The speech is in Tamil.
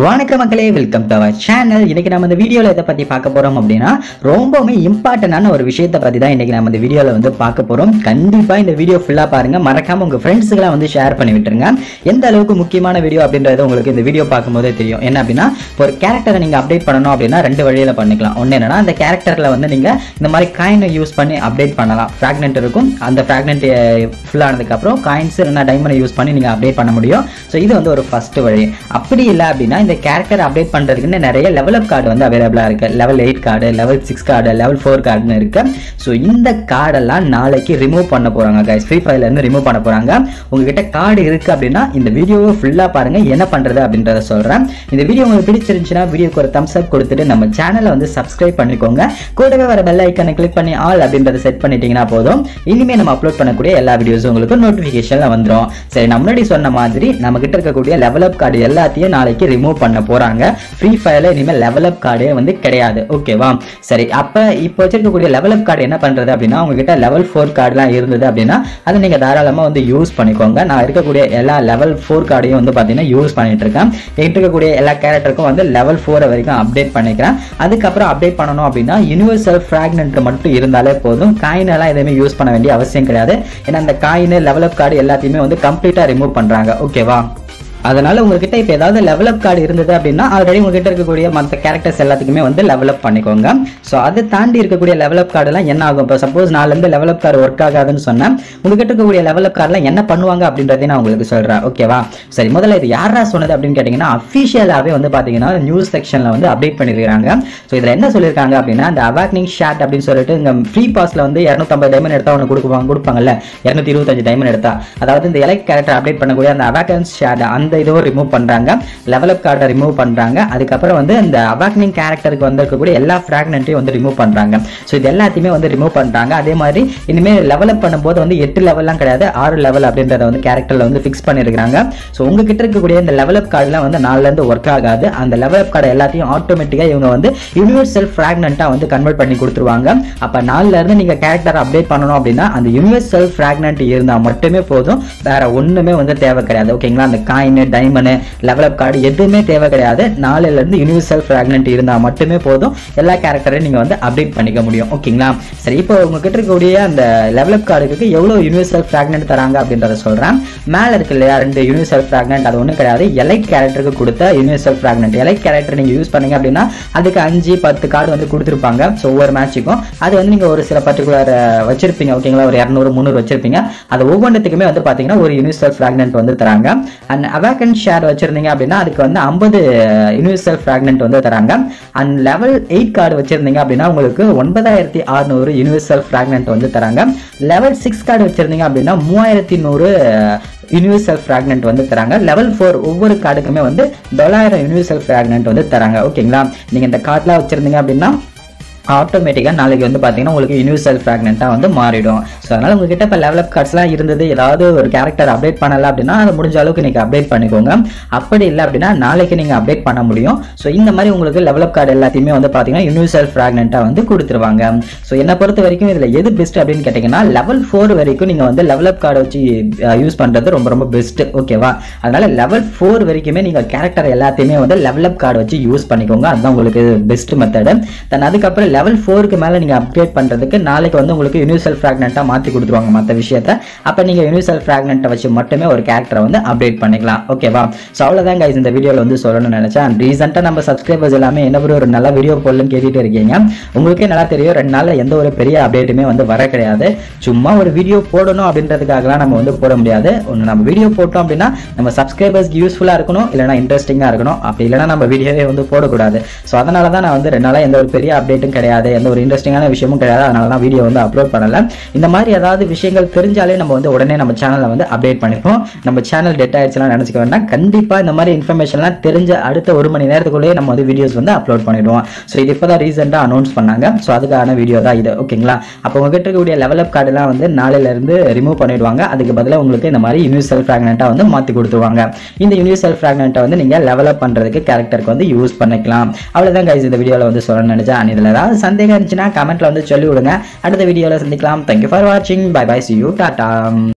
வணக்க மக்களே வெல்கம் டு அவர் சேனல் இன்னைக்கு நம்ம இந்த வீடியோல எதை பத்தி பார்க்க போறோம் அப்படின்னா ரொம்பவுமே இம்பார்ட்டன்டான ஒரு விஷயத்தை பத்தி தான் இன்னைக்கு நம்ம இந்த வீடியோல வந்து பார்க்க போறோம் கண்டிப்பா இந்த வீடியோ ஃபுல்லா பாருங்க மறக்காம உங்க ஃப்ரெண்ட்ஸுக்கெல்லாம் வந்து ஷேர் பண்ணி விட்டுருங்க எந்த அளவுக்கு முக்கியமான வீடியோ அப்படின்றது உங்களுக்கு இந்த வீடியோ பார்க்கும்போதே தெரியும் என்ன அப்படின்னா ஒரு கேரக்டரை நீங்க அப்டேட் பண்ணணும் அப்படின்னா ரெண்டு வழியில பண்ணிக்கலாம் ஒன்னு என்னன்னா அந்த கேரக்டர்ல வந்து நீங்க இந்த மாதிரி காயினை யூஸ் பண்ணி அப்டேட் பண்ணலாம் ஃப்ராக்னென்ட் இருக்கும் அந்த ஃப்ராக்னென்ட் ஃபுல் ஆனதுக்கு அப்புறம் காயின்ஸ் இல்லைன்னா டைமண்டை யூஸ் பண்ணி நீங்க அப்டேட் பண்ண முடியும் ஸோ இது வந்து ஒரு ஃபர்ஸ்ட் வழி அப்படி இல்லை அப்படின்னா இந்த கேரக்டர் அப்டேட் பண்றதுக்குன்னு நிறைய லெவல் அப் கார்டு வந்து அவைலபிளா இருக்கு level eight card level six card level four கார்டுன்னு இருக்கு ஸோ இந்த கார்டெல்லாம் நாளைக்கு ரிமூவ் பண்ண போறாங்க கைஸ் ஃப்ரீ ஃபயர்ல இருந்து ரிமூவ் பண்ண போறாங்க உங்ககிட்ட கார்டு இருக்கு அப்படின்னா இந்த வீடியோவை ஃபுல்லா பாருங்க என்ன பண்றது அப்படின்றத சொல்றேன் இந்த வீடியோ உங்களுக்கு பிடிச்சிருந்துச்சுன்னா வீடியோக்கு ஒரு தம்ஸ் அப் கொடுத்துட்டு நம்ம சேனலை வந்து சப்ஸ்கிரைப் பண்ணிக்கோங்க கூடவே வர பெல் ஐக்கனை கிளிக் பண்ணி ஆல் அப்படின்றத செட் பண்ணிட்டீங்கன்னா போதும் இனிமே நம்ம அப்லோட் பண்ணக்கூடிய எல்லா வீடியோஸும் உங்களுக்கு நோட்டிஃபிகேஷன்ல வந்துடும் சரி நான் முன்னாடி சொன்ன மாதிரி நம்ம கிட்ட இருக்கக்கூடிய லெவல் அப் கார்டு எல்லாத்தையும் நாளைக்கு ரிமூவ் பண்ண போறாங்க ஃப்ரீ ஃபயர்ல இனிமேல் லெவல் அப் கார்டே வந்து கிடையாது ஓகேவா சரி அப்ப இப்போ வச்சிருக்கக்கூடிய லெவல் அப் கார்டு என்ன பண்றது அப்படின்னா உங்ககிட்ட லெவல் ஃபோர் கார்டுலாம் இருந்தது அப்படின்னா அதை நீங்க தாராளமா வந்து யூஸ் பண்ணிக்கோங்க நான் இருக்கக்கூடிய எல்லா லெவல் ஃபோர் கார்டையும் வந்து பாத்தீங்கன்னா யூஸ் பண்ணிட்டு இருக்கேன் என்கிட்ட இருக்கக்கூடிய எல்லா கேரக்டருக்கும் வந்து லெவல் ஃபோர் வரைக்கும் அப்டேட் பண்ணிக்கிறேன் அதுக்கப்புறம் அப்டேட் பண்ணணும் அப்படின்னா யூனிவர்சல் ஃப்ராக்னென்ட் மட்டும் இருந்தாலே போதும் காயின் எல்லாம் எதுவுமே யூஸ் பண்ண வேண்டிய அவசியம் கிடையாது ஏன்னா அந்த காயின் லெவல் அப் கார்டு எல்லாத்தையுமே வந்து கம்ப்ளீட்டா ரிமூவ் பண்றாங்க ஓகேவா அதனால உங்ககிட்ட இப்போ ஏதாவது லெவல் அப் கார்டு இருந்தது அப்படின்னா ஆல்ரெடி உங்ககிட்ட இருக்கக்கூடிய மற்ற கேரக்டர்ஸ் எல்லாத்துக்குமே வந்து லெவல் அப் பண்ணிக்கோங்க ஸோ அதை தாண்டி இருக்கக்கூடிய லெவல் அப் கார்டுலாம் என்ன ஆகும் இப்போ சப்போஸ் நாலுலேருந்து லெவல் அப் கார்டு ஒர்க் ஆகாதுன்னு சொன்னேன் உங்ககிட்ட இருக்கக்கூடிய லெவல் அப் கார்டுலாம் என்ன பண்ணுவாங்க அப்படின்றதையும் நான் உங்களுக்கு சொல்கிறேன் ஓகேவா சரி முதல்ல இது யாரா சொன்னது அப்படின்னு கேட்டிங்கன்னா அஃபிஷியலாகவே வந்து பார்த்தீங்கன்னா நியூஸ் செக்ஷனில் வந்து அப்டேட் பண்ணியிருக்காங்க ஸோ இதில் என்ன சொல்லியிருக்காங்க அப்படின்னா இந்த அவாக்னிங் ஷாட் அப்படின்னு சொல்லிட்டு இங்கே ஃப்ரீ பாஸில் வந்து இரநூத்தம்பது டைமண்ட் எடுத்தா ஒன்று கொடுப்பாங்க கொடுப்பாங்கல்ல இரநூத்தி இருபத்தஞ்சு டைமண்ட் எடுத்தா அதாவது இந்த எலக்ட் கேரக்டர் அப்டேட் பண்ணக்கூடிய அந்த அவாகன்ஸ் ஷாட் அந்த இதுவும் ரிமூவ் பண்ணுறாங்க லெவல் அப் கார்டை ரிமூவ் பண்ணுறாங்க அதுக்கப்புறம் வந்து இந்த அவாக்னிங் கேரக்டருக்கு வந்திருக்கக்கூடிய எல்லா ஃப்ராக்னெண்ட்டையும் வந்து ரிமூவ் பண்ணுறாங்க ஸோ இது எல்லாத்தையுமே வந்து ரிமூவ் பண்ணுறாங்க அதே மாதிரி இனிமேல் லெவல் அப் பண்ணும்போது வந்து எட்டு லெவல்லாம் கிடையாது ஆறு லெவல் அப்படின்றத வந்து கேரக்டரில் வந்து ஃபிக்ஸ் பண்ணியிருக்காங்க ஸோ உங்ககிட்ட இருக்கக்கூடிய இந்த லெவல் அப் கார்டுலாம் வந்து நாலுலேருந்து ஒர்க் ஆகாது அந்த லெவல் அப் கார்டு எல்லாத்தையும் ஆட்டோமேட்டிக்காக இவங்க வந்து யூனிவர்சல் ஃப்ராக்னெண்ட்டாக வந்து கன்வெர்ட் பண்ணி கொடுத்துருவாங்க அப்போ நாலுலேருந்து நீங்கள் கேரக்டர் அப்டேட் பண்ணணும் அப்படின்னா அந்த யூனிவர்சல் ஃப்ராக்னெண்ட் இருந்தால் மட்டுமே போதும் வேற ஒன்றுமே வந்து தேவை கிடையாது ஓகேங்களா அந்த coin diamond level up card எதுவுமே தேவை கிடையாது நாலுல இருந்து யூனிவர்சல் ஃப்ராக்னெண்ட் இருந்தால் மட்டுமே போதும் எல்லா கேரக்டரையும் நீங்கள் வந்து அப்டேட் பண்ணிக்க முடியும் ஓகேங்களா சரி இப்போ உங்ககிட்ட இருக்கக்கூடிய அந்த லெவல் அப் கார்டுக்கு எவ்வளோ யூனிவர்சல் ஃப்ராக்னெண்ட் தராங்க அப்படின்றத சொல்கிறேன் மேலே இருக்கு இல்லையா ரெண்டு யூனிவர்சல் ஃப்ராக்னெண்ட் அது ஒன்றும் கிடையாது எலைட் கேரக்டருக்கு கொடுத்த யூனிவர்சல் ஃப்ராக்னெண்ட் எலைட் கேரக்டர் நீங்கள் யூஸ் பண்ணீங்க அப்படின்னா அதுக்கு அஞ்சு பத்து கார்டு வந்து கொடுத்துருப்பாங்க ஸோ ஒவ்வொரு மேட்சுக்கும் அது வந்து நீங்கள் ஒரு சில பர்டிகுலர் வச்சிருப்பீங்க ஓகேங்களா ஒரு இரநூறு முந்நூறு வச்சிருப்பீங்க அது ஒவ்வொன்றுத்துக்குமே வந்து பார்த்தீங்கன்னா ஒரு யூனிவர்சல் ஃப்ராக்னெண்ட் வந்து தராங்க அண்ட் அவேக்கன் ஷேர் வச்சிருந்தீங்க அப்படின்னா அதுக்கு வந்து ஐம்பது யூனிவர்சல் ஃப்ராக்னெண்ட் வந்து தராங்க அண்ட் லெவல் எயிட் கார்டு வச்சிருந்தீங்க அப்படின்னா உங்களுக்கு ஒன்பதாயிரத்தி அறுநூறு யூனிவர்சல் ஃப்ராக்னெண்ட் வந்து தராங்க லெவல் சிக்ஸ் கார்டு வச்சிருந்தீங்க அப்படின்னா மூவாயிரத்தி நூறு யூனிவர்சல் ஃப்ராக்னெண்ட் வந்து தராங்க லெவல் ஃபோர் ஒவ்வொரு கார்டுக்குமே வந்து தொள்ளாயிரம் யூனிவர்சல் ஃப்ராக்னெண்ட் வந்து தராங்க ஓகேங்களா நீங்கள் இந்த கார்டெலாம் வச்சிருந்தீங்க அப்படின்னா ஆட்டோமேட்டிக்காக நாளைக்கு வந்து பார்த்தீங்கன்னா உங்களுக்கு யூனிவர்சல் ஃப்ராக்னெண்ட்டாக வந்து மாறிடும் ஸோ அதனால் உங்ககிட்ட இப்போ லெவலப் கார்ட்ஸ்லாம் இருந்தது ஏதாவது ஒரு கேரக்டர் அப்டேட் பண்ணல அப்படின்னா அதை முடிஞ்ச அளவுக்கு நீங்கள் அப்டேட் பண்ணிக்கோங்க அப்படி இல்லை அப்படின்னா நாளைக்கு நீங்கள் அப்டேட் பண்ண முடியும் ஸோ இந்த மாதிரி உங்களுக்கு லெவலப் கார்டு எல்லாத்தையுமே வந்து பார்த்தீங்கன்னா யூனிவர்சல் ஃப்ராக்னெண்ட்டாக வந்து கொடுத்துருவாங்க ஸோ என்னை பொறுத்த வரைக்கும் இதில் எது பெஸ்ட் அப்படின்னு கேட்டிங்கன்னா லெவல் ஃபோர் வரைக்கும் நீங்கள் வந்து லெவலப் கார்டு வச்சு யூஸ் பண்ணுறது ரொம்ப ரொம்ப பெஸ்ட் ஓகேவா அதனால் லெவல் ஃபோர் வரைக்குமே நீங்கள் கேரக்டர் எல்லாத்தையுமே வந்து லெவலப் கார்டு வச்சு யூஸ் பண்ணிக்கோங்க அதுதான் உங்களுக்கு பெஸ்ட் மெத்தடு தென் அதுக்கப்புறம் லெவல் ஃபோருக்கு மேலே நீங்கள் அப்டேட் பண்ணுறதுக்கு நாளைக்கு வந்து உங்களுக்கு யூனிவர்சல் ஃப்ராக்னெண்ட்டாக மாற்றி கொடுத்துருவாங்க மற்ற விஷயத்த அப்போ நீங்கள் யூனிவர்சல் ஃப்ராக்னெண்ட்டை வச்சு மட்டுமே ஒரு கேரக்டரை வந்து அப்டேட் பண்ணிக்கலாம் ஓகேவா ஸோ அவ்வளோதான் கைஸ் இந்த வீடியோவில் வந்து சொல்லணும்னு நினச்சேன் அண்ட் ரீசெண்டாக நம்ம சப்ஸ்கிரைபர்ஸ் எல்லாமே என்ன ஒரு நல்ல வீடியோ போடலன்னு கேட்டுட்டு இருக்கீங்க உங்களுக்கே நல்லா தெரியும் ரெண்டு நாளில் எந்த ஒரு பெரிய அப்டேட்டுமே வந்து வர கிடையாது சும்மா ஒரு வீடியோ போடணும் அப்படின்றதுக்காகலாம் நம்ம வந்து போட முடியாது ஒன்று நம்ம வீடியோ போட்டோம் அப்படின்னா நம்ம சப்ஸ்கிரைபர்ஸ்க்கு யூஸ்ஃபுல்லாக இருக்கணும் இல்லைனா இன்ட்ரெஸ்டிங்காக இருக்கணும் அப்படி இல்லைனா நம்ம வீடியோவே வந்து போடக்கூடாது ஸோ அதனால தான் நான் வந்து ரெண்டு நாளாக எந்த ஒரு பெரிய அப்டேட்டும் கிடையாது எந்த ஒரு இன்ட்ரெஸ்டிங்கான விஷயமும் கிடையாது அதனால தான் வீடியோ வந்து அப்லோட் பண்ணல இந்த மாதிரி ஏதாவது விஷயங்கள் தெரிஞ்சாலே நம்ம வந்து உடனே நம்ம சேனலில் வந்து அப்டேட் பண்ணிப்போம் நம்ம சேனல் டெட் ஆயிடுச்சுலாம் நினச்சிக்க வேண்டாம் கண்டிப்பாக இந்த மாதிரி இன்ஃபர்மேஷன்லாம் தெரிஞ்ச அடுத்த ஒரு மணி நேரத்துக்குள்ளேயே நம்ம வந்து வீடியோஸ் வந்து அப்லோட் பண்ணிடுவோம் ஸோ இது இப்போ தான் ரீசெண்டாக அனௌன்ஸ் பண்ணாங்க ஸோ அதுக்கான வீடியோ தான் இது ஓகேங்களா அப்போ உங்ககிட்ட இருக்கக்கூடிய லெவல் அப் கார்டெல்லாம் வந்து நாளையிலேருந்து ரிமூவ் பண்ணிடுவாங்க அதுக்கு பதிலாக உங்களுக்கு இந்த மாதிரி யூனிவர்சல் ஃப்ராக்னெண்ட்டாக வந்து மாற்றி கொடுத்துருவாங்க இந்த யூனிவர்சல் ஃப்ராக்னெண்ட்டை வந்து நீங்கள் லெவல் அப் பண்ணுறதுக்கு கேரக்டருக்கு வந்து யூஸ் பண்ணிக்கலாம் அவ்வளோதான் கைஸ் இந்த வீடியோவில் வந்து சொல்லணும்னு நினச்சேன் இதில் ஏதாவது சந்தேகம் இருந்துச்சுன்னா கமெண்ட்ல வந்து சொல்லி விடுங்க அடுத்த வீடியோவில் சந்திக்கலாம் தேங்க்யூ ஃபார் வாட்சிங் bye bye see you tata